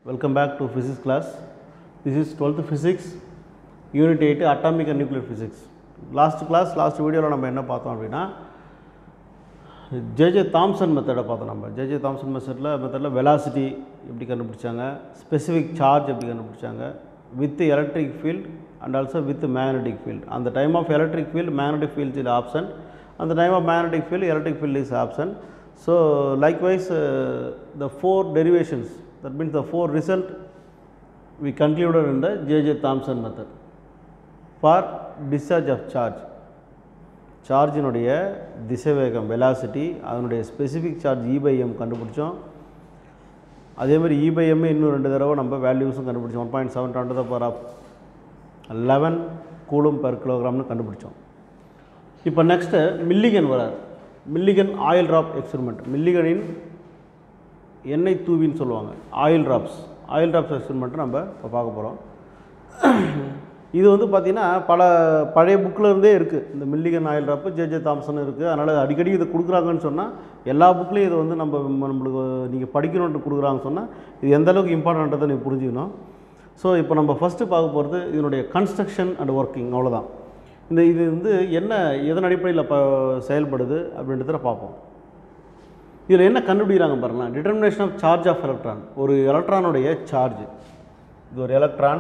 Welcome back to physics class. This is 12th physics, unit 8 atomic and nuclear physics. Last class last வீடியோவில் நம்ம என்ன பார்த்தோம் அப்படின்னா JJ Thomson மெத்தடை பார்த்தோம் நம்ம ஜேஜே தாம்சன் மெத்தடில் மெத்தடில் வெலாசிட்டி எப்படி கண்டுபிடிச்சாங்க ஸ்பெசிஃபிக் சார்ஜ் எப்படி கண்டுபிடிச்சாங்க with electric field and also with magnetic field அந்த time of electric field magnetic field is option அந்த time of magnetic field electric field is option so likewise the four derivations that means the four result we concluded in the J.J. Thomson method for discharge of charge சார்ஜினுடைய திசைவேகம் velocity அதனுடைய specific charge e by m கண்டுபிடிச்சோம் அதே மாதிரி இ by M இன்னும் ரெண்டு தடவை நம்ம வேல்யூஸும் கண்டுபிடிச்சோம் one point seven twenty the power of eleven coulomb per கிலோகிராம்னு கண்டுபிடிச்சோம் இப்போ நெக்ஸ்ட்டு மில்லிகன் வரார் மில்லிகன் ஆயில் ட்ராப் எக்ஸ்பெரிமெண்ட் மில்லிகனின் எண்ணெய் தூவின்னு சொல்லுவாங்க oil drops oil drops experiment நம்ம இப்போ பார்க்க போகிறோம் இது வந்து பார்த்திங்கன்னா பல பழைய புக்கில் இருந்தே இருக்குது இந்த Millikan oil drop J J Thomson இருக்குது அதனால் அடிக்கடி இதை கொடுக்குறாங்கன்னு சொன்னால் எல்லா புக்லேயும் இதை வந்து நம்ம நம்மளுக்கு நீங்கள் படிக்கணுன்ட்டு கொடுக்குறாங்கன்னு சொன்னால் இது எந்த அளவுக்கு இம்பார்ட்டண்ட்டதை நீங்கள் புரிஞ்சுக்கணும் ஸோ இப்போ நம்ம ஃபஸ்ட்டு பார்க்க போகிறது இதனுடைய கன்ஸ்ட்ரக்ஷன் அண்ட் ஒர்க்கிங் அவ்வளோதான் இந்த இது வந்து என்ன எதன் அடிப்படையில் இப்போ செயல்படுது அப்படின்றத பார்ப்போம் இதில் என்ன கண்டுபிடிக்கிறாங்க பாருங்களேன் determination of charge of electron ஒரு எலக்ட்ரானுடைய சார்ஜ் இது ஒரு எலக்ட்ரான்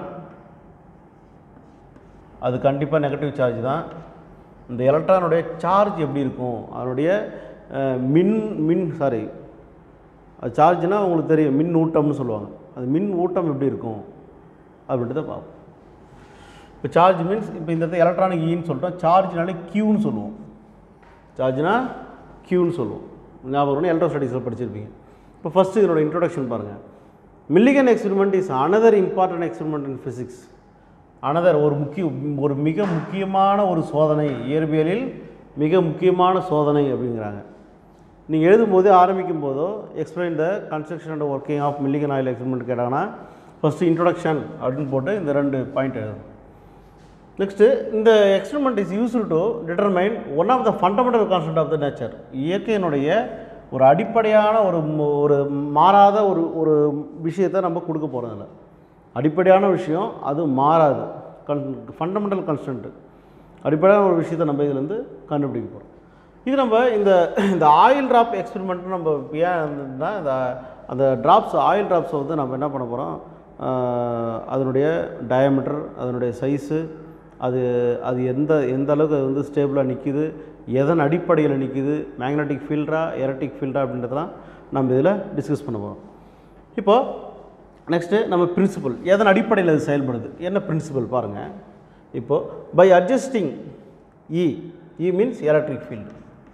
அது கண்டிப்பாக நெகட்டிவ் சார்ஜ் தான் இந்த எலக்ட்ரானுடைய சார்ஜ் எப்படி இருக்கும் அதனுடைய அஹ், மின் மின் சாரி அது சார்ஜ்னால் உங்களுக்கு தெரியும் மின் ஊட்டம்னு சொல்லுவாங்க அது மின் ஊட்டம் எப்படி இருக்கும் அப்படின்றத பார்ப்போம் இப்போ சார்ஜ் மீன்ஸ் இப்போ இந்த இடத்துல எலக்ட்ரானிக் ஈன்னு சொல்லிட்டோம் சார்ஜ்னாலே கியூன்னு சொல்லுவோம் சார்ஜ்னா கியூன்னு சொல்லுவோம் ஞாபகம் இருக்கணும் எலக்ட்ரோ ஸ்டடீஸில் படிச்சிருப்பீங்க இப்போ ஃபஸ்ட்டு இதனோட இன்ட்ரோடக்ஷன் பாருங்கள் Millikan experiment is another important experiment in physics another ஒரு முக்கிய ஒரு மிக முக்கியமான ஒரு சோதனை இயற்பியலில் மிக முக்கியமான சோதனை அப்படிங்கிறாங்க நீங்கள் எழுதும்போது ஆரம்பிக்கும் போதோ explain the construction and working of Millikan oil experiment கேட்டாங்கன்னா ஃபஸ்ட்டு இன்ட்ரோடக்ஷன் அப்படின்னு போட்டு இந்த ரெண்டு பாயிண்ட் எழுதணும் நெக்ஸ்ட்டு இந்த experiment is useful to determine one of the fundamental concept of the nature இயற்கையினுடைய ஒரு அடிப்படையான ஒரு ம- ஒரு மாறாத ஒரு ஒரு விஷயத்தை நம்ம கொடுக்க போகிறதில்ல அடிப்படையான விஷயம் அது மாறாது கன் ஃபண்டமெண்டல் கான்ஸ்டன்ட்டு அடிப்படையான ஒரு விஷயத்தை நம்ம இதுலேருந்து கண்டுபிடிக்க போகிறோம் இது நம்ம இந்த இந்த ஆயில் ட்ராப் எக்ஸ்பெரிமெண்ட் நம்ம ஏன் இருந்ததுன்னா இந்த அந்த ட்ராப்ஸ் ஆயில் ட்ராப்ஸை வந்து நம்ம என்ன பண்ண போகிறோம் அதனுடைய டயமீட்டர் அதனுடைய சைஸு அது அது எந்த எந்த அளவுக்கு அது வந்து ஸ்டேபிளாக நிற்கிது எதன் அடிப்படையில் நிற்கிது மேக்னெட்டிக் ஃபீல்டா எலக்ட்ரிக் ஃபீல்டா அப்படின்றதெல்லாம் நம்ம இதில் டிஸ்கஸ் பண்ண போகிறோம் இப்போது நெக்ஸ்ட்டு நம்ம பிரின்சிபல் எதன் அடிப்படையில் அது செயல்படுது என்ன பிரின்சிபல் பாருங்கள் இப்போது by adjusting E E means electric field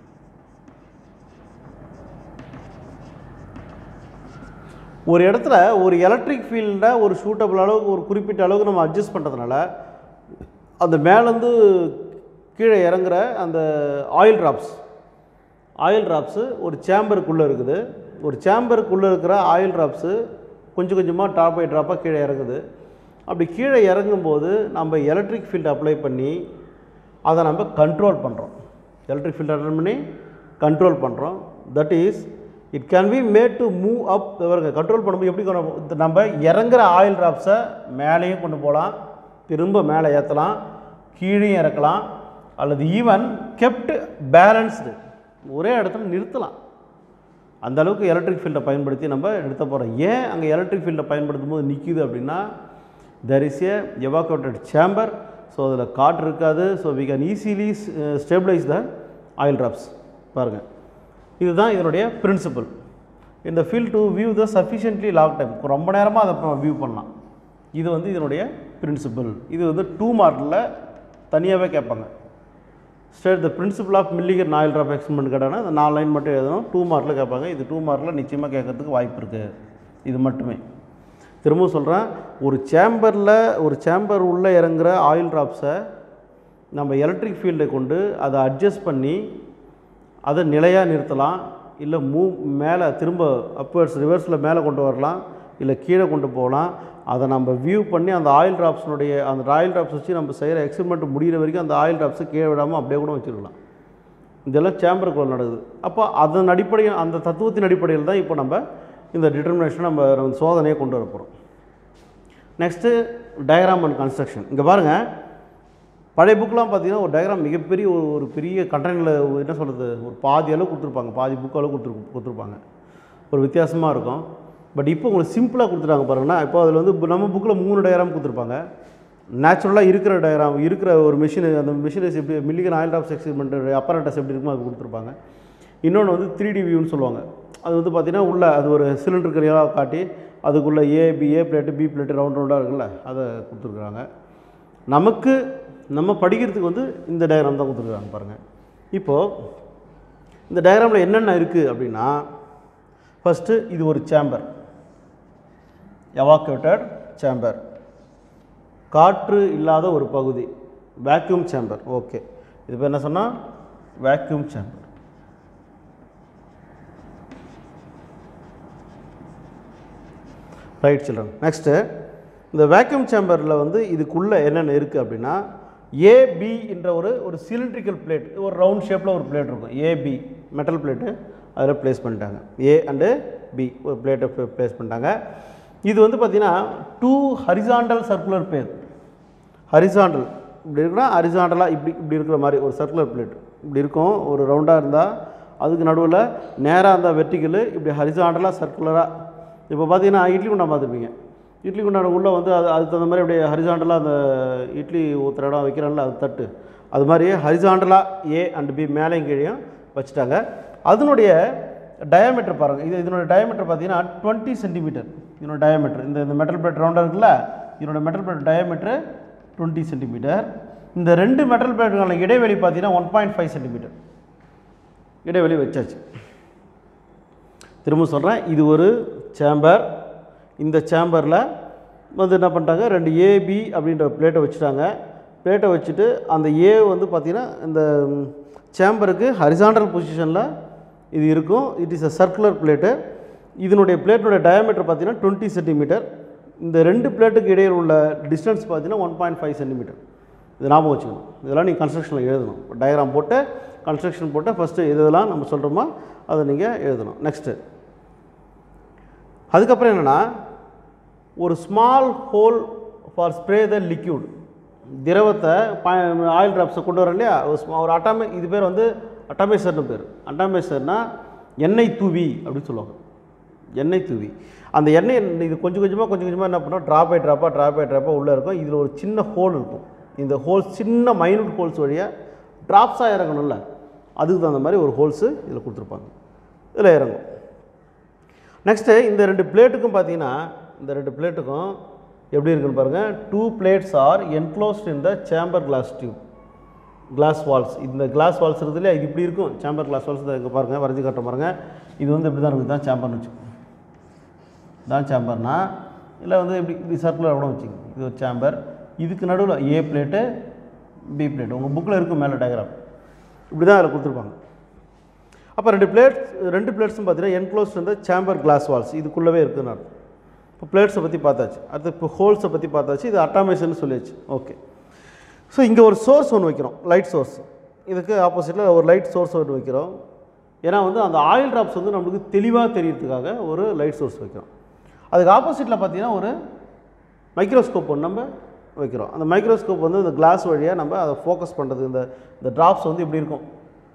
ஒரு இடத்துல ஒரு எலக்ட்ரிக் ஃபீல்டை ஒரு சூட்டபிள் அளவுக்கு ஒரு குறிப்பிட்ட அளவுக்கு நம்ம அட்ஜஸ்ட் பண்ணுறதுனால அந்த மேலேருந்து கீழே இறங்குற அந்த ஆயில் ட்ராப்ஸ் ஆயில் ட்ராப்ஸு ஒரு சேம்பருக்குள்ளே இருக்குது ஒரு சேம்பருக்குள்ளே இருக்கிற ஆயில் ட்ராப்ஸு கொஞ்சம் கொஞ்சமாக ட்ராப் பை ட்ராப்பாக கீழே இறங்குது அப்படி கீழே இறங்கும்போது நம்ம எலக்ட்ரிக் ஃபீல்டு அப்ளை பண்ணி அதை நம்ம கண்ட்ரோல் பண்ணுறோம் எலக்ட்ரிக் ஃபீல்டு அட்டன் பண்ணி கண்ட்ரோல் பண்ணுறோம் that is it can be made to move up control பண்ணும்போது எப்படி கொண்டு போ- இந்த நம்ம இறங்குற ஆயில் ட்ராப்ஸை மேலேயும் கொண்டு போகலாம் திரும்ப மேலே ஏற்றலாம் கீழேயும் இறக்கலாம் அல்லது ஈவன் கெப்ட் பேலன்ஸ்டு ஒரே இடத்துல நிறுத்தலாம் அந்த அளவுக்கு எலக்ட்ரிக் ஃபீல்டை பயன்படுத்தி நம்ம நிறுத்த போகிறோம் ஏன் அங்கே எலக்ட்ரிக் ஃபீல்டை பயன்படுத்தும் போது நிற்கிது அப்படின்னா there is a evacuated chamber so அதில் காற்று இருக்காது so we can easily stabilise the oil drops பாருங்கள் இதுதான் இதனுடைய பிரின்சிபல் இந்த feel to view the sufficiently long time ரொம்ப நேரமாக அதை வியூ பண்ணலாம் இது வந்து இதனுடைய பிரின்சிபல் இது வந்து டூ மார்க்கில் தனியாகவே கேட்பாங்க state the principle of Millikan oil drop experiment கேட்டாங்கன்னா இந்த நாலு லைன் மட்டும் எழுதணும் டூ மார்க்கில் கேட்பாங்க இது டூ மார்க்கில் நிச்சயமாக கேட்கறதுக்கு வாய்ப்பு இருக்குது இது மட்டுமே திரும்பவும் சொல்கிறேன் ஒரு சேம்பரில் ஒரு சேம்பர் உள்ளே இறங்குற ஆயில் ட்ராப்ஸை நம்ம எலக்ட்ரிக் ஃபீல்டை கொண்டு அதை அட்ஜஸ்ட் பண்ணி அதை நிலையாக நிறுத்தலாம் இல்லை மூவ் மேலே திரும்ப அப்வர்ட்ஸ் ரிவர்ஸில் மேலே கொண்டு வரலாம் இல்லை கீழே கொண்டு போகலாம் அதை நம்ம வியூ பண்ணி அந்த ஆயில் ட்ராப்ஸினுடைய அந்த ஆயில் ட்ராப்ஸ் வச்சு நம்ம செய்கிற எக்ஸ்பெரிமெண்ட் முடிகிற வரைக்கும் அந்த ஆயில் ட்ராப்ஸை கீழே விடாமல் அப்படியே கூட வச்சுருக்கலாம் இதெல்லாம் சேம்பருக்குள்ள நடக்குது அப்போ அதன் அடிப்படையில் அந்த தத்துவத்தின் அடிப்படையில் தான் இப்போ நம்ம இந்த டிட்டர்மினேஷன் நம்ம நம்ம சோதனையை கொண்டு வர போகிறோம் நெக்ஸ்ட்டு டயக்ராம் அண்ட் கன்ஸ்ட்ரக்ஷன் இங்கே பாருங்கள் பழைய புக்கெலாம் பார்த்தீங்கன்னா ஒரு டயக்ராம் மிகப்பெரிய ஒரு ஒரு பெரிய கண்டெய்னரில் என்ன சொல்கிறது ஒரு பாதி அளவு கொடுத்துருப்பாங்க பாதி புக் அளவு கொடுத்துரு கொடுத்துருப்பாங்க ஒரு வித்தியாசமாக இருக்கும் பட் இப்போ உங்களுக்கு சிம்பிளாக கொடுத்துட்டாங்க பாருங்கன்னா இப்போ அதில் வந்து இப்ப நம்ம புக்கில் மூணு டயக்ராம் கொடுத்துருப்பாங்க நேச்சுரலாக இருக்கிற டயக்ராம் இருக்கிற ஒரு மிஷின் அந்த மிஷினஸ் எப்படி Millikan oil of experiment apparatus எப்படி இருக்குமோ அது கொடுத்துருப்பாங்க இன்னொன்று வந்து த்ரீ டி வியூன்னு சொல்லுவாங்க அது வந்து பார்த்திங்கன்னா உள்ள அது ஒரு சிலிண்டர் கரியாக காட்டி அதுக்குள்ளே A B A plate B plate round ரவுண்டாக இருக்குல்ல அதை கொடுத்துருக்குறாங்க நமக்கு நம்ம படிக்கிறதுக்கு வந்து இந்த டயக்ராம் தான் கொடுத்துருக்காங்க பாருங்கள் இப்போது இந்த டயக்ராமில் என்னென்ன இருக்குது அப்படின்னா ஃபஸ்ட்டு இது ஒரு சேம்பர் எவாக்குவேட்டட் சேம்பர் காற்று இல்லாத ஒரு பகுதி வேக்யூம் சேம்பர் ஓகே இது பேர் என்ன சொன்னால் vacuum chamber right children next இந்த வேக்யூம் சேம்பரில் வந்து இதுக்குள்ளே என்னென்ன இருக்குது அப்படின்னா ஏபி என்ற ஒரு ஒரு சிலிண்ட்ரிக்கல் பிளேட் ஒரு ரவுண்ட் ஷேப்பில் ஒரு பிளேட் இருக்கும் ஏபி மெட்டல் பிளேட்டு அதில் ப்ளேஸ் பண்ணிட்டாங்க ஏ அண்டு பி ஒரு பிளேட்டை ப்ளேஸ் பண்ணிட்டாங்க இது வந்து பார்த்திங்கன்னா two horizontal circular pair horizontal இப்படி இருக்குன்னா ஹரிசாண்டலாக இப்படி இப்படி இருக்கிற மாதிரி ஒரு சர்க்குலர் பிளேட் இப்படி இருக்கும் ஒரு ரவுண்டாக இருந்தால் அதுக்கு நடுவில் நேராக இருந்தால் வெர்டிக்கல் இப்படி ஹரிசாண்டலாக சர்க்குலராக இப்போ பார்த்தீங்கன்னா இட்லி குண்டா பார்த்துருப்பீங்க இட்லி குண்டான உள்ளே வந்து அது அதுக்கு தகுந்த மாதிரி அப்படியே ஹரிசாண்டலாக அந்த இட்லி ஊற்றுற இடம் வைக்கிறான்ல அது தட்டு அது மாதிரியே ஹரிசாண்டலாக ஏ அண்ட் பி மேலேயும் கீழேயும் வச்சுட்டாங்க அதனுடைய டயாமீட்டர் பாருங்கள் இது இதனுடைய டயாமீட்டர் பார்த்தீங்கன்னா டுவெண்ட்டி சென்டிமீட்டர் இதனோட டயாமீட்டர் இந்த இந்த மெட்டல் பிளேட் ரவுண்டாக இருக்குல்ல இதனோட metal plate diameter twenty centimetre இந்த ரெண்டு மெட்டல் பிளேட்டுக்கான இடைவெளி பார்த்தீங்கன்னா ஒன் பாயிண்ட் ஃபைவ் சென்டிமீட்டர் இடைவெளி வச்சாச்சு திரும்ப சொல்கிறேன் இது ஒரு சேம்பர் இந்த சேம்பரில் வந்து என்ன பண்ணிட்டாங்க ரெண்டு ஏபி அப்படின்ற பிளேட்டை வச்சுட்டாங்க பிளேட்டை வச்சுட்டு அந்த ஏ வந்து பார்த்திங்கன்னா இந்த சேம்பருக்கு ஹரிசாண்டல் பொசிஷனில் இது இருக்கும் it is a circular plate இதனுடைய பிளேட்டினுடைய டயாமீட்டர் பார்த்தீங்கன்னா டுவெண்ட்டி சென்டிமீட்டர் இந்த ரெண்டு பிளேட்டுக்கு இடையில் உள்ள டிஸ்டன்ஸ் பார்த்தீங்கன்னா ஒன் பாயிண்ட் ஃபைவ் சென்டிமீட்டர் இது ஞாபகம் வச்சுக்கணும் இதெல்லாம் நீங்கள் கன்ஸ்ட்ரக்ஷனில் எழுதணும் டயக்ராம் போட்டு கன்ஸ்ட்ரக்ஷன் போட்டு ஃபஸ்ட்டு எது இதெல்லாம் நம்ம சொல்கிறோமோ அதை நீங்கள் எழுதணும் நெக்ஸ்ட்டு அதுக்கப்புறம் என்னென்னா ஒரு small hole for spray the liquid திரவத்தை ஆயில் ட்ராப்ஸை கொண்டு வரோம் இல்லையா ஒரு small- ஒரு அட்டாமே இது பேர் வந்து அட்டாமேசர்னு பேர் அட்டாமேசர்னா எண்ணெய் தூவி அப்படின்னு சொல்லுவாங்க எண்ணெய் தூவி அந்த எண்ணெய் இது கொஞ்சம் கொஞ்சமாக கொஞ்சம் கொஞ்சமாக என்ன பண்ணோம் ட்ராப் பை ட்ராப்பாக ட்ராப் பை ட்ராப்பாக உள்ளே இருக்கும் இதில் ஒரு சின்ன ஹோல் இருக்கும் இந்த ஹோல்ஸ் சின்ன மைனூட் ஹோல்ஸ் வழியாக ட்ராப்ஸாக இறங்கணும்ல அதுக்கு தகுந்த மாதிரி ஒரு ஹோல்ஸு இதில் கொடுத்துருப்பாங்க இதில் இறங்கும் நெக்ஸ்ட்டு இந்த ரெண்டு பிளேட்டுக்கும் பார்த்தீங்கன்னா இந்த ரெண்டு பிளேட்டுக்கும் எப்படி இருக்குன்னு பாருங்கள் two plates are enclosed in the chamber glass tube glass walls இந்த கிளாஸ் வால்ஸ் இருக்குது இல்லையா இது இப்படி இருக்கும் சேம்பர் கிளாஸ் வால்ஸ் தான் இங்கே பாருங்கள் வரைஞ்சி காட்ட பாருங்கள் இது வந்து இப்படி தான் இருக்குது தான் சேம்பர்னு வச்சுக்கோங்க தான் சேம்பர்னா இல்லை வந்து இப்படி இப்படி சர்க்குலர் கூட வச்சுக்கோங்க இது ஒரு சேம்பர் இதுக்கு நடுவில் ஏ பிளேட்டு பி பிளேட் உங்கள் புக்கில் இருக்கும் மேலே டயக்ராம் இப்படி தான் அதில் கொடுத்துருப்பாங்க அப்போ ரெண்டு பிளேட்ஸ் ரெண்டு பிளேட்ஸும் பார்த்தீங்கன்னா என்க்ளோஸ்ட் வந்து சேம்பர் கிளாஸ் வால்ஸ் இதுக்குள்ளவே இருக்குன்னு அர்த்தம் இப்போ பிளேட்ஸை பற்றி பார்த்தாச்சு அடுத்து இப்போ ஹோல்ஸை பற்றி பார்த்தாச்சு இது அட்டாமேஷன் சொல்லியாச்சு ஓகே ஸோ இங்கே ஒரு சோர்ஸ் ஒன்று வைக்கிறோம் லைட் சோர்ஸ் இதுக்கு ஆப்போசிட்டில் ஒரு லைட் சோர்ஸ் ஒன்று வைக்கிறோம் ஏன்னா வந்து அந்த ஆயில் ட்ராப்ஸ் வந்து நம்மளுக்கு தெளிவாக தெரியறதுக்காக ஒரு லைட் சோர்ஸ் வைக்கிறோம் அதுக்கு ஆப்போசிட்டில் பார்த்தீங்கன்னா ஒரு மைக்ரோஸ்கோப் ஒன்று நம்ம வைக்கிறோம் அந்த மைக்ரோஸ்கோப் வந்து இந்த கிளாஸ் வழியாக நம்ம அதை ஃபோக்கஸ் பண்ணுறது இந்த இந்த ட்ராப்ஸ் வந்து இப்படி இருக்கும்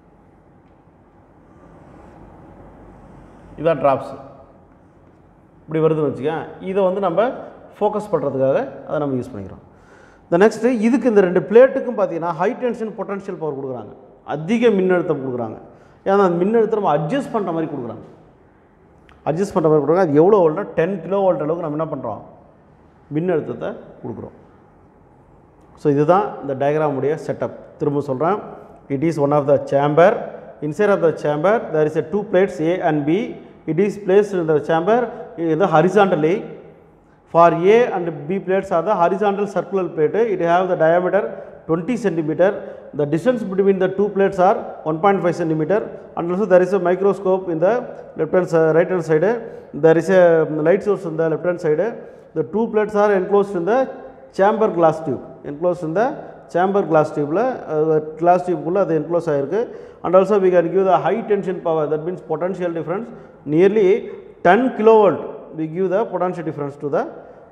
இதான் ட்ராப்ஸ் இப்படி வருதுன்னு வச்சுக்கேன் இதை வந்து நம்ம ஃபோக்கஸ் பண்ணுறதுக்காக அதை நம்ம யூஸ் பண்ணிக்கிறோம் இந்த நெக்ஸ்ட்டு இதுக்கு இந்த ரெண்டு பிளேட்டுக்கும் பார்த்தீங்கன்னா ஹை டென்ஷன் பொட்டன்ஷியல் பவர் கொடுக்குறாங்க அதிக மின்னழுத்தம் கொடுக்குறாங்க ஏன்னா அந்த மின்னழுத்தம் நம்ம அட்ஜஸ்ட் பண்ணுற மாதிரி கொடுக்குறாங்க அட்ஜஸ்ட் பண்ணுற மாதிரி கொடுக்குறாங்க அது எவ்வளோ வோல்ட்னா டென் கிலோ வோல்ட் அளவுக்கு நம்ம என்ன பண்ணுறோம் மின்னழுத்தத்தை கொடுக்குறோம் ஸோ இதுதான் இந்த டயக்ராமுடைய செட்டப் திரும்ப சொல்கிறேன் it is one of the chamber inside of the chamber there is a two plates A and B it is placed in the chamber இது horizontally for A and B plates are the horizontal circular plate it have the diameter 20 centimeter the distance between the two plates are 1.5 centimeter and also there is a microscope in the left hand si- right hand side there is a light source in the left hand side the two plates are enclosed in the chamber glass tube enclosed in the chamber glass tube glass tube குள்ள அது enclose ஆயிருக்கு and also we can give the high tension power that means potential difference nearly 10 kilovolt we give the potential difference to the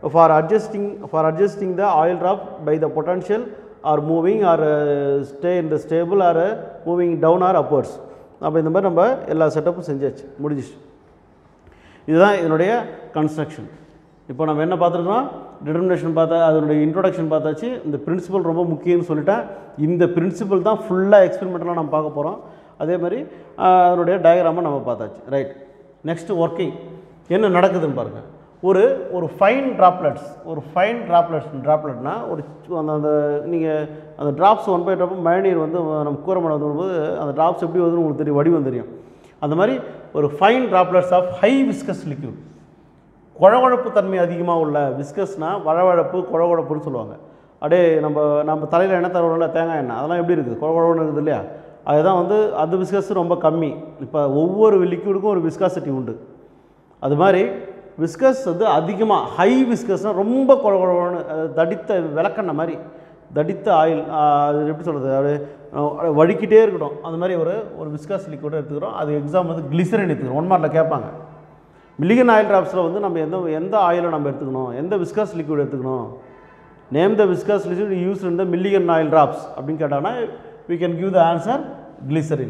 for adjusting for adjusting the oil drop by the potential or moving or stay in the stable or moving down or upwards அப்போ இந்த மாதிரி நம்ம எல்லா செட்டப்பும் செஞ்சாச்சு முடிஞ்சிச்சு இதுதான் இதனுடைய construction இப்போ நம்ம என்ன பார்த்துருக்கோம் டிட்டர்மினேஷன் பார்த்தா அதனுடைய இன்ட்ரோடக்ஷன் பார்த்தாச்சு இந்த பிரின்சிபல் ரொம்ப முக்கியம்னு சொல்லிட்டேன் இந்த பிரின்சிபல் தான் ஃபுல்லாக எக்ஸ்பெரிமெண்டலாக நம்ம பார்க்க போகிறோம் அதே மாதிரி ஆஹ், அதனுடைய டயக்ராமை நம்ம பார்த்தாச்சு ரைட் நெக்ஸ்ட்டு ஒர்க்கிங் என்ன நடக்குதுன்னு பாருங்கள் ஒரு ஒரு ஃபைன் ட்ராப்லெட்ஸ் ஒரு ஃபைன் ட்ராப்லெட்ஸ் ட்ராப்லெட்னா ஒரு சி- அந்த அந்த நீங்கள் அந்த ட்ராப்ஸ் ஒன் பை ட்ராப் மழைநீர் வந்து நம்ம கூரமடை வந்து வரும்போது அந்த ட்ராப்ஸ் எப்படி வருதுன்னு உங்களுக்கு தெரியும் வடிவம் தெரியும் அந்த மாதிரி ஒரு fine droplets of high viscous liquid குழகுழப்பு தன்மை அதிகமாக உள்ள விஸ்கஸ்னால் வழவழப்பு குழகுழப்புன்னு சொல்லுவாங்க அப்படியே நம்ம நம்ம தலையில் எண்ணெய் தருவோம்ல தேங்காய் எண்ணெய் அதெல்லாம் எப்படி இருக்குது குழகுழன்னு இருக்குது இல்லையா அதுதான் வந்து அது விஸ்கஸ் ரொம்ப கம்மி இப்போ ஒவ்வொரு லிக்யூடுக்கும் ஒரு விஸ்காசிட்டி உண்டு அது மாதிரி விஸ்கஸ் வந்து அதிகமாக ஹை விஸ்கஸ்னால் ரொம்ப குழகுழன்னு அது தடித்த விளக்கெண்ணெய் மாதிரி தடித்த ஆயில் அது எப்படி சொல்கிறது அப்படியே அஹ், வழுக்கிட்டே இருக்கட்டும் அந்த மாதிரி ஒரு ஒரு விஸ்காஸ் லிக்விட் எடுத்துக்கிறோம் அது எக்ஸாம் வந்து கிளிசரின் எடுத்துக்கிறோம் ஒன் மார்க்கில் கேட்பாங்க மில்லிகன் ஆயில் ட்ராப்ஸில் வந்து நம்ம எந்த எந்த ஆயிலை நம்ம எடுத்துக்கணும் எந்த விஸ்காஸ் லிக்விட் எடுத்துக்கணும் name the viscous liquid use in the Millikan oil drops அப்படின்னு கேட்டாங்கன்னா we can give the answer glycerin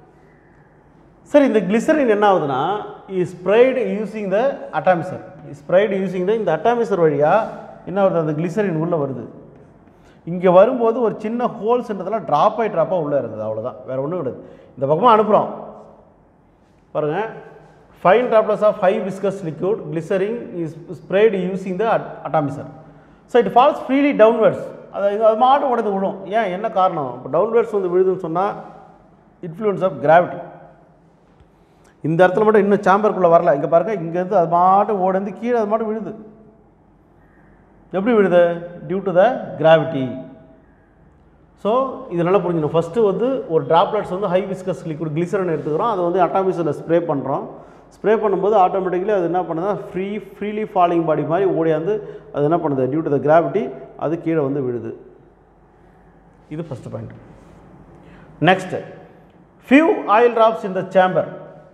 சரி இந்த கிளிசரின் என்ன ஆகுதுன்னா is sprayed using the atomiser sprayed using the இந்த அட்டாமிசர் வழியாக என்ன வருது அந்த கிளிசரின் உள்ளே வருது இங்கே வரும்போது ஒரு சின்ன ஹோல்ஸ்ன்றதெல்லாம் ட்ராப் ஆகி ட்ராப்பாக உள்ளே இருக்குது அவ்வளோதான் வேறு ஒன்றும் கிடையாது இந்த பக்கமாக அனுப்புகிறோம் பாருங்கள் fine droplets of high viscous liquid glycerin is sprayed using the atomiser so it falls freely downwards அது இது அது மாட்டு உடனே விழும் ஏன் என்ன காரணம் இப்போ டவுன்வர்ட்ஸ் வந்து விழுதுன்னு சொன்னால் இன்ஃப்ளூயன்ஸ் ஆஃப் கிராவிட்டி இந்த இடத்துல மட்டும் இன்னும் சாம்பருக்குள்ளே வரல இங்கே பாருங்க இங்கேருந்து அது மாட்டு ஓடந்து கீழே அது மாட்டு விழுது எப்படி விழுது due to the gravity so இது நல்லா புரிஞ்சுக்கணும் ஃபஸ்ட்டு வந்து ஒரு ட்ராப்லெட்ஸ் வந்து ஹை விஸ்கஸ் லிக்விட் கிளிசரன் எடுத்துக்கிறோம் அதை வந்து அட்டாமிஸில் ஸ்ப்ரே பண்ணுறோம் ஸ்ப்ரே பண்ணும்போது ஆட்டோமேட்டிக்கலி அது என்ன பண்ணுதுன்னா ஃப்ரீ ஃப்ரீலி ஃபாலிங் பாடி மாதிரி ஓடியாந்து அது என்ன பண்ணுது டியூ டு த கிராவிட்டி அது கீழே வந்து விழுது இது first point next few oil drops in the chamber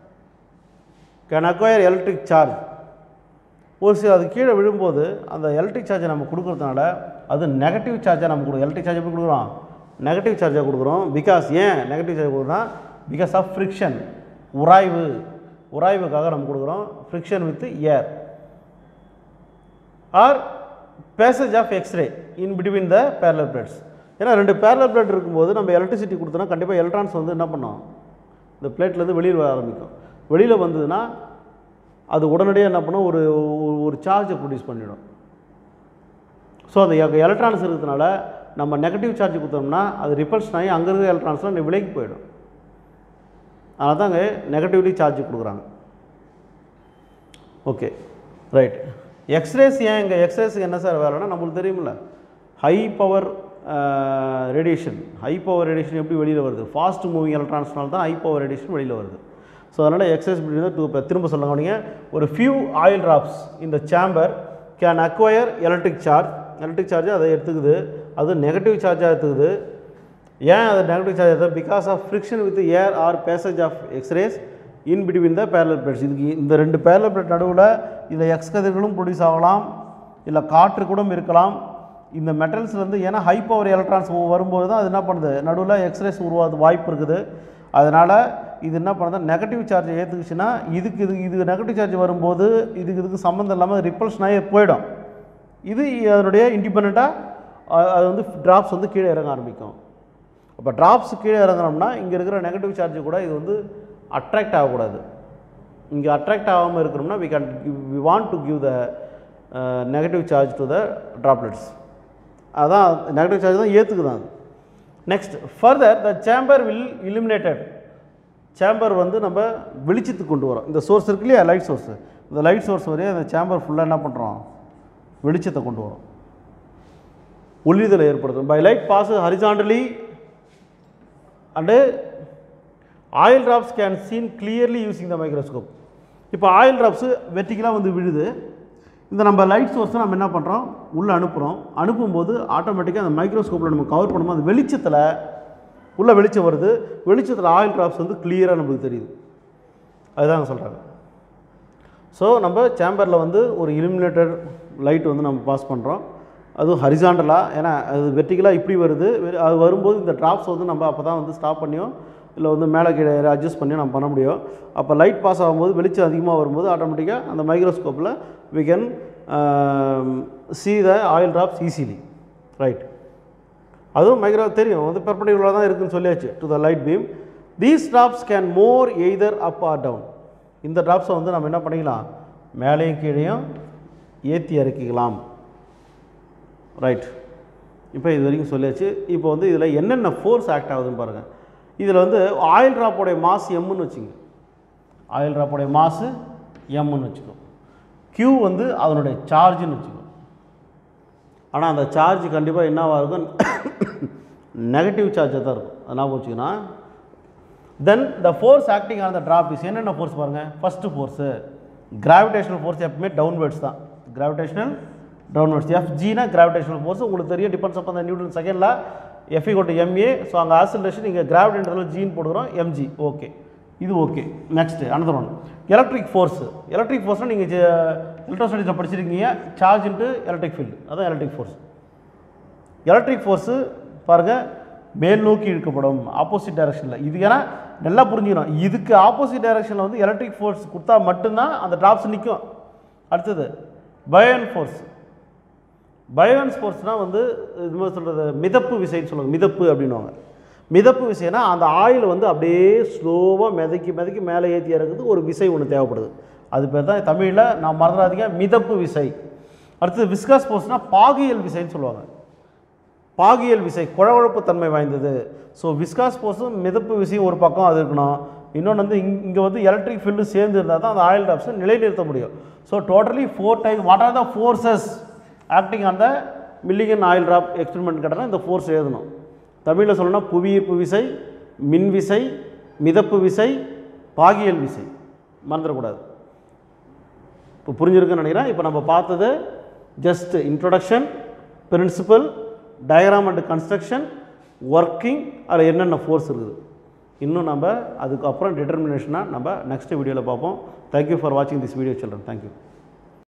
can acquire electric charge ஒரு சில அது கீழே விழும்போது அந்த எலக்ட்ரிக் சார்ஜை நம்ம கொடுக்கறதுனால அது நெகட்டிவ் சார்ஜாக நம்ம கொடுக்குறோம் எலக்ட்ரிக் சார்ஜ் எப்படி கொடுக்குறோம் நெகட்டிவ் சார்ஜாக கொடுக்குறோம் பிகாஸ் ஏன் நெகட்டிவ் சார்ஜ் கொடுக்குறோம் பிகாஸ் ஆஃப் ஃப்ரிக்ஷன் உராய்வு உராய்வுக்காக நம்ம கொடுக்குறோம் friction with air or passage of X-ray in between the parallel plates ஏன்னா ரெண்டு பேரலர் பிளேட் இருக்கும்போது நம்ம எலக்ட்ரிசிட்டி கொடுத்தோன்னா கண்டிப்பாக எலக்ட்ரான்ஸ் வந்து என்ன பண்ணோம் இந்த பிளேட்லேருந்து வெளியில் வர ஆரம்பிக்கும் வெளியில் வந்ததுன்னா அது உடனடியாக என்ன பண்ணும் ஒரு ஒரு- ஒரு சார்ஜை ப்ரொடியூஸ் பண்ணிடும் ஸோ அந்த எலக்ட்ரான்ஸ் இருக்கிறதுனால நம்ம நெகட்டிவ் சார்ஜ் கொடுத்தோம்னா அது ரிப்பல்ஷன் ஆகி அங்கே இருக்கிற எலக்ட்ரான்ஸ்லாம் விலைக்கு போயிடும் அதனால தான் அங்கே நெகட்டிவ்லி சார்ஜ் கொடுக்குறாங்க ஓகே ரைட் எக்ஸ்ரேஸ் ஏன் இங்கே எக்ஸ்ரேஸுக்கு என்ன சார் வேலைன்னா நம்மளுக்கு தெரியுமில்ல high power radiation high power radiation எப்படி வெளியில் வருது ஃபாஸ்ட் மூவிங் எலக்ட்ரான்ஸ்னால தான் ஹை பவர் ரேடியேஷன் வெளியில் வருது ஸோ அதனால் எக்ஸசைஸ் டூ இப்போ திரும்ப சொல்லுங்க நீங்கள் ஒரு ஃபியூ ஆயில் ட்ராப்ஸ் இந்த chamber can acquire electric charge electric charge அதை எடுத்துக்குது அது நெகட்டிவ் சார்ஜாக எடுத்துக்குது ஏன் அது நெகட்டிவ் சார்ஜ் எடுத்து because of friction with air or passage of X-rays in between the parallel plates இதுக்கு இந்த ரெண்டு பேரலல் பிளேட் நடுவில் இதில் எக்ஸ் கதிர்களும் ப்ரொடியூஸ் ஆகலாம் இல்லை காற்று கூட இருக்கலாம் இந்த மெட்டல்ஸ்லேருந்து ஏன்னா ஹை பவர் எலக்ட்ரான்ஸ் வரும்போது தான் அது என்ன பண்ணுது நடுவில் எக்ஸ்ரேஸ் உருவாது வாய்ப்பு இருக்குது அதனால் இது என்ன பண்ணுது நெகட்டிவ் சார்ஜ் ஏற்றுக்குச்சுன்னா இதுக்கு இது இது நெகட்டிவ் சார்ஜ் வரும்போது இதுக்கு இதுக்கு சம்மந்தம் இல்லாமல் ரிப்பல்ஷன் ஆகி போயிடும் இது அதனுடைய இண்டிபெண்ட்டாக அது வந்து ட்ராப்ஸ் வந்து கீழே இறங்க ஆரம்பிக்கும் அப்போ ட்ராப்ஸ் கீழே இறங்குனோம்னா இங்கே இருக்கிற நெகட்டிவ் சார்ஜ் கூட இது வந்து அட்ராக்ட் ஆகக்கூடாது இங்கே அட்ராக்ட் ஆகாமல் இருக்கணும்னா we can we want to give the negative charge to the droplets அதான் நெகட்டிவ் சார்ஜ் தான் ஏற்றுக்குதான் அது next further the chamber will illuminated chamber வந்து நம்ம வெளிச்சத்துக்கு கொண்டு வரோம் இந்த சோர்ஸ் இருக்கு இல்லையா லைட் சோர்ஸ் இந்த லைட் சோர்ஸ் வரையும் அந்த சேம்பர் ஃபுல்லாக என்ன பண்ணுறோம் வெளிச்சத்தை கொண்டு வரோம் ஒளிதலை ஏற்படுத்தும் by light pass horizontally and oil drops can seen clearly using the microscope இப்போ ஆயில் ட்ராப்ஸு வெர்டிக்கலாக வந்து விழுது இந்த நம்ம லைட் சோர்ஸை நம்ம என்ன பண்ணுறோம் உள்ளே அனுப்புகிறோம் அனுப்பும்போது ஆட்டோமேட்டிக்காக அந்த மைக்ரோஸ்கோப்பில் நம்ம கவர் பண்ணும்போது அந்த வெளிச்சத்தில் உள்ளே வெளிச்சம் வருது வெளிச்சத்தில் ஆயில் ட்ராப்ஸ் வந்து கிளியராக நம்மளுக்கு தெரியுது அதுதான் சொல்கிறாங்க ஸோ நம்ம சேம்பரில் வந்து ஒரு இலுமினேட்டர் லைட் வந்து நம்ம பாஸ் பண்ணுறோம் அதுவும் ஹரிசாண்டலாக ஏன்னா அது வெர்டிக்கலாக இப்படி வருது வெ- அது வரும்போது இந்த ட்ராப்ஸ் வந்து நம்ம அப்போ தான் வந்து ஸ்டாப் பண்ணியோ இல்லை வந்து மேலே கீழே அட்ஜஸ்ட் பண்ணி நம்ம பண்ண முடியும் அப்போ லைட் பாஸ் ஆகும்போது வெளிச்சம் அதிகமாக வரும்போது ஆட்டோமேட்டிக்காக அந்த மைக்ரோஸ்கோப்பில் we can um, see the oil drops easily right அதுவும் மைக்ரோ தெரியும் வந்து பெர்பண்டிகுலராக தான் இருக்குன்னு சொல்லியாச்சு to the light beam these drops can move either up or down இந்த ட்ராப்ஸை வந்து நம்ம என்ன பண்ணிக்கலாம் மேலேயும் கீழேயும் ஏற்றி இறக்கிக்கலாம் ரைட் இப்போ இது வரைக்கும் சொல்லியாச்சு இப்போ வந்து இதில் என்னென்ன ஃபோர்ஸ் ஆக்ட் ஆகுதுன்னு பாருங்கள் இதில் வந்து ஆயில் ட்ராப்போடைய மாஸ் எம்முன்னு வச்சுங்க ஆயில் ட்ராப்போடைய மாசு எம்முன்னு வச்சுக்கோ Q வந்து அதனுடைய சார்ஜ்னு வச்சுக்கோ ஆனால் அந்த சார்ஜ் கண்டிப்பாக என்னவாக இருக்கும் நெகட்டிவ் சார்ஜாக தான் இருக்கும் அது ஞாபகம் வச்சுக்கணும் then the force acting on the drop is என்னென்ன ஃபோர்ஸ் பாருங்கள் ஃபஸ்ட்டு ஃபோர்ஸு கிராவிடேஷனல் ஃபோர்ஸ் எப்பவுமே டவுன்வர்ட்ஸ் தான் கிராவிடேஷனல் டவுன்வர்ட்ஸ் எஃப்ஜினா கிராவிடேஷனல் ஃபோர்ஸ் உங்களுக்கு தெரியும் டிபெண்ட்ஸ் அப்போ அந்த நியூட்டன் செகண்டில் எஃப்இ கொண்டு எம்ஏ ஸோ அங்கே ஆசிலேஷன் இங்கே கிராவிடன்றதுல ஜீன் போடுறோம் எம்ஜி ஓகே இது okay next another one electric force electric ஃபோர்ஸ்னால் நீங்கள் எலக்ட்ரோஸ்டடிஸில் படிச்சிருக்கீங்க சார்ஜ் இன்ட்டு எலக்ட்ரிக் ஃபீல்டு அதான் எலக்ட்ரிக் ஃபோர்ஸ் எலக்ட்ரிக் ஃபோர்ஸு பாருங்கள் மேல் நோக்கி இழுக்கப்படும் ஆப்போசிட் டைரக்ஷனில் இது ஏன்னா நல்லா புரிஞ்சுக்கணும் இதுக்கு ஆப்போசிட் டைரக்ஷனில் வந்து எலக்ட்ரிக் ஃபோர்ஸ் கொடுத்தா மட்டும்தான் அந்த ட்ராப்ஸ் நிற்கும் அடுத்தது பயோன் ஃபோர்ஸ் பயோன்ஸ் ஃபோர்ஸ்னால் வந்து இது மாதிரி சொல்கிறது மிதப்பு விசைன்னு சொல்லுவாங்க மிதப்பு அப்படின்னுவாங்க மிதப்பு விசைனா அந்த ஆயில் வந்து அப்படியே ஸ்லோவாக மிதக்கி மிதக்கி மேலே ஏற்றி இறக்குறதுக்கு ஒரு விசை ஒன்று தேவைப்படுது அது பேர் தான் தமிழில் நான் மறந்துடாதீங்க மிதப்பு விசை அடுத்தது விஸ்காஸ் ஃபோர்ஸ்னால் பாகியல் விசைன்னு சொல்லுவாங்க பாகியல் விசை குழகுழப்பு தன்மை வாய்ந்தது ஸோ விஸ்காஸ் ஃபோர்ஸும் மிதப்பு விசையும் ஒரு பக்கம் அது இருக்கணும் இன்னொன்று வந்து இங் இங்கே வந்து எலக்ட்ரிக் ஃபீல்டு சேர்ந்து இருந்தால் தான் அந்த ஆயில் ட்ராப்ஸை நிலைநிறுத்த முடியும் so totally four type what are the forces acting on the Millikan oil drop experiment கேட்டால் இந்த ஃபோர்ஸ் எழுதணும் தமிழில் சொல்லணும்னா புவியீர்ப்பு விசை மின் விசை மிதப்பு விசை பாகியல் விசை மறந்துடக்கூடாது இப்போ புரிஞ்சிருக்குன்னு நினைக்கிறேன் இப்போ நம்ம பார்த்தது just introduction principle diagram and construction working அதில் என்னென்ன ஃபோர்ஸ் இருக்குது இன்னும் நம்ம அதுக்கப்புறம் டிட்டர்மினேஷனாக நம்ம நெக்ஸ்ட் வீடியோவில் பார்ப்போம் தேங்க்யூ ஃபார் வாட்சிங் திஸ் வீடியோ சில்ட்ரன் தேங்க்யூ